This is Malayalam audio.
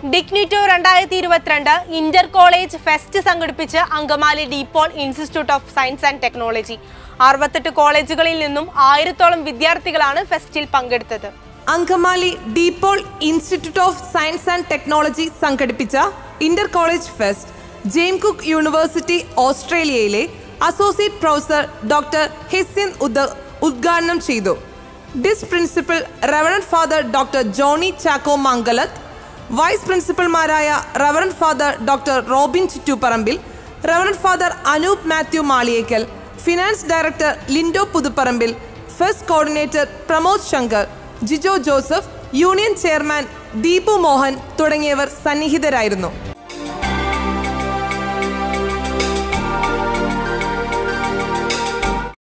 ഡിഗ്നിറ്റോ രണ്ടായിരത്തി ഇരുപത്തിരണ്ട് ഇന്റർ കോളേജ് ഫെസ്റ്റ് സംഘടിപ്പിച്ച് Angamaly DePaul institute of science and technology അറുപത്തെട്ട് കോളേജുകളിൽ നിന്നും ആയിരത്തോളം വിദ്യാർത്ഥികളാണ് ഫെസ്റ്റിൽ പങ്കെടുത്തത് Angamaly DePaul institute of science and technology സംഘടിപ്പിച്ച inter college fest James Cook university ഓസ്ട്രേലിയയിലെ അസോസിയേറ്റ് പ്രൊഫസർ ഡോക്ടർ ഹിസിൻ ഉദ് ഉദ്ഘാടനം ചെയ്തു ഡിസ് principal reverend father doctor Johny Chacko Mangalath vice പ്രിൻസിപ്പൽമാരായ reverend father doctor Robin Chuttuparambil reverend father Anoop Mathew Maliyekkal finance director Lindo Puthuparambil fest coordinator Pramod Shankar Jijo Joseph union chairman Deepu Mohan തുടങ്ങിയവർ സന്നിഹിതരായിരുന്നു